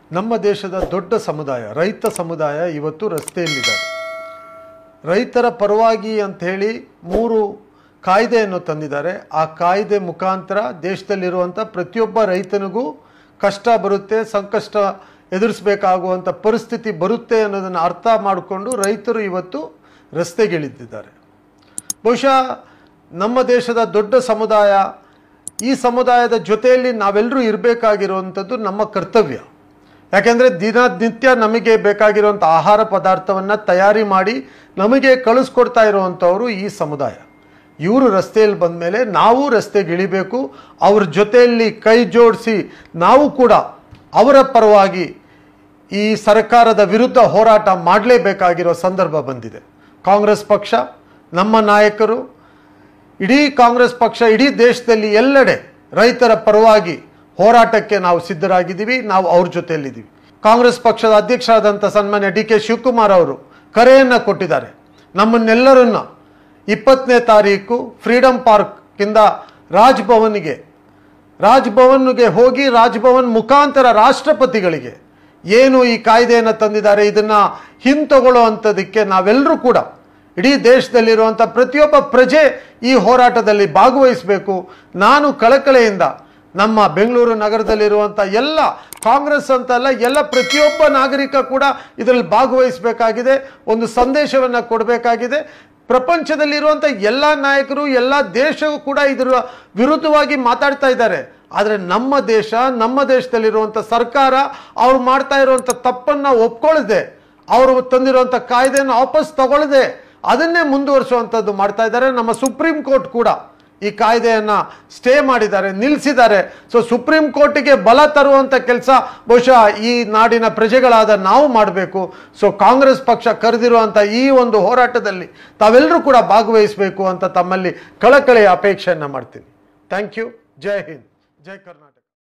ನಮ್ಮ ದೇಶದ ದೊಡ್ಡ ಸಮುದಾಯ ರೈತ ಸಮುದಾಯ ಇವತ್ತು ರಸ್ತೆಯಲ್ಲಿದ್ದಾರೆ ರೈತರ ಪರವಾಗಿ ಅಂಥೇಳಿ ಮೂರು ಕಾಯ್ದೆಯನ್ನು ತಂದಿದ್ದಾರೆ ಆ ಕಾಯ್ದೆ ಮುಖಾಂತರ ದೇಶದಲ್ಲಿರುವಂಥ ಪ್ರತಿಯೊಬ್ಬ ರೈತನಿಗೂ ಕಷ್ಟ ಬರುತ್ತೆ ಸಂಕಷ್ಟ ಎದುರಿಸಬೇಕಾಗುವಂಥ ಪರಿಸ್ಥಿತಿ ಬರುತ್ತೆ ಅನ್ನೋದನ್ನು ಅರ್ಥ ಮಾಡಿಕೊಂಡು ರೈತರು ಇವತ್ತು ರಸ್ತೆಗಿಳಿದಿದ್ದಾರೆ ಬಹುಶಃ ನಮ್ಮ ದೇಶದ ದೊಡ್ಡ ಸಮುದಾಯ ಈ ಸಮುದಾಯದ ಜೊತೆಯಲ್ಲಿ ನಾವೆಲ್ಲರೂ ಇರಬೇಕಾಗಿರುವಂಥದ್ದು ನಮ್ಮ ಕರ್ತವ್ಯ ಯಾಕೆಂದರೆ ದಿನನಿತ್ಯ ನಮಗೆ ಬೇಕಾಗಿರುವಂಥ ಆಹಾರ ಪದಾರ್ಥವನ್ನು ತಯಾರಿ ಮಾಡಿ ನಮಗೆ ಕಳಿಸ್ಕೊಡ್ತಾ ಇರುವಂಥವರು ಈ ಸಮುದಾಯ ಇವರು ರಸ್ತೆಯಲ್ಲಿ ಬಂದ ಮೇಲೆ ನಾವು ರಸ್ತೆಗೆ ಇಳಿಬೇಕು ಅವ್ರ ಜೊತೆಯಲ್ಲಿ ಕೈ ಜೋಡಿಸಿ ನಾವು ಕೂಡ ಅವರ ಪರವಾಗಿ ಈ ಸರ್ಕಾರದ ವಿರುದ್ಧ ಹೋರಾಟ ಮಾಡಲೇಬೇಕಾಗಿರೋ ಸಂದರ್ಭ ಬಂದಿದೆ ಕಾಂಗ್ರೆಸ್ ಪಕ್ಷ ನಮ್ಮ ನಾಯಕರು ಇಡೀ ಕಾಂಗ್ರೆಸ್ ಪಕ್ಷ ಇಡೀ ದೇಶದಲ್ಲಿ ಎಲ್ಲೆಡೆ ರೈತರ ಪರವಾಗಿ ಹೋರಾಟಕ್ಕೆ ನಾವು ಸಿದ್ಧರಾಗಿದ್ದೀವಿ ನಾವು ಅವ್ರ ಜೊತೆಯಲ್ಲಿದ್ದೀವಿ ಕಾಂಗ್ರೆಸ್ ಪಕ್ಷದ ಅಧ್ಯಕ್ಷರಾದಂಥ ಸನ್ಮಾನ್ಯ ಡಿ ಕೆ ಶಿವಕುಮಾರ್ ಅವರು ಕರೆಯನ್ನು ಕೊಟ್ಟಿದ್ದಾರೆ ನಮ್ಮನ್ನೆಲ್ಲರನ್ನ ಇಪ್ಪತ್ತನೇ ತಾರೀಕು ಫ್ರೀಡಮ್ ಪಾರ್ಕ್ಕಿಂದ ರಾಜ್ಭವನ್ಗೆ ರಾಜ್ಭವನ್ಗೆ ಹೋಗಿ ರಾಜ್ಭವನ್ ಮುಖಾಂತರ ರಾಷ್ಟ್ರಪತಿಗಳಿಗೆ ಏನು ಈ ಕಾಯ್ದೆಯನ್ನು ತಂದಿದ್ದಾರೆ ಇದನ್ನು ಹಿಂತಗೊಳ್ಳೋ ಅಂಥದಕ್ಕೆ ನಾವೆಲ್ಲರೂ ಕೂಡ ಇಡೀ ದೇಶದಲ್ಲಿರುವಂಥ ಪ್ರತಿಯೊಬ್ಬ ಪ್ರಜೆ ಈ ಹೋರಾಟದಲ್ಲಿ ಭಾಗವಹಿಸಬೇಕು ನಾನು ಕಳಕಳೆಯಿಂದ ನಮ್ಮ ಬೆಂಗಳೂರು ನಗರದಲ್ಲಿರುವಂಥ ಎಲ್ಲ ಕಾಂಗ್ರೆಸ್ ಅಂತಲ್ಲ ಎಲ್ಲ ಪ್ರತಿಯೊಬ್ಬ ನಾಗರಿಕ ಕೂಡ ಇದರಲ್ಲಿ ಭಾಗವಹಿಸಬೇಕಾಗಿದೆ ಒಂದು ಸಂದೇಶವನ್ನು ಕೊಡಬೇಕಾಗಿದೆ ಪ್ರಪಂಚದಲ್ಲಿರುವಂಥ ಎಲ್ಲ ನಾಯಕರು ಎಲ್ಲ ದೇಶವೂ ಕೂಡ ಇದರ ವಿರುದ್ಧವಾಗಿ ಮಾತಾಡ್ತಾ ಇದ್ದಾರೆ ಆದರೆ ನಮ್ಮ ದೇಶ ನಮ್ಮ ದೇಶದಲ್ಲಿರುವಂಥ ಸರ್ಕಾರ ಅವ್ರು ಮಾಡ್ತಾ ಇರುವಂಥ ತಪ್ಪನ್ನು ಒಪ್ಕೊಳ್ಳದೆ ಅವರು ತಂದಿರುವಂಥ ಕಾಯ್ದೆಯನ್ನು ವಾಪಸ್ ತಗೊಳ್ಳದೆ ಅದನ್ನೇ ಮುಂದುವರಿಸುವಂಥದ್ದು ಮಾಡ್ತಾ ಇದ್ದಾರೆ ನಮ್ಮ ಸುಪ್ರೀಂ ಕೋರ್ಟ್ ಕೂಡ ಈ ಕಾಯ್ದೆಯನ್ನು ಸ್ಟೇ ಮಾಡಿದ್ದಾರೆ ನಿಲ್ಲಿಸಿದ್ದಾರೆ ಸೊ ಸುಪ್ರೀಂ ಕೋರ್ಟಿಗೆ ಬಲ ತರುವಂಥ ಕೆಲಸ ಬಹುಶಃ ಈ ನಾಡಿನ ಪ್ರಜೆಗಳಾದ ನಾವು ಮಾಡಬೇಕು ಸೊ ಕಾಂಗ್ರೆಸ್ ಪಕ್ಷ ಕರೆದಿರುವಂಥ ಈ ಒಂದು ಹೋರಾಟದಲ್ಲಿ ತಾವೆಲ್ಲರೂ ಕೂಡ ಭಾಗವಹಿಸಬೇಕು ಅಂತ ತಮ್ಮಲ್ಲಿ ಕಳಕಳೆಯ ಅಪೇಕ್ಷೆಯನ್ನು ಮಾಡ್ತೀನಿ ಥ್ಯಾಂಕ್ ಯು ಜೈ ಹಿಂದ್ ಜೈ ಕರ್ನಾಟಕ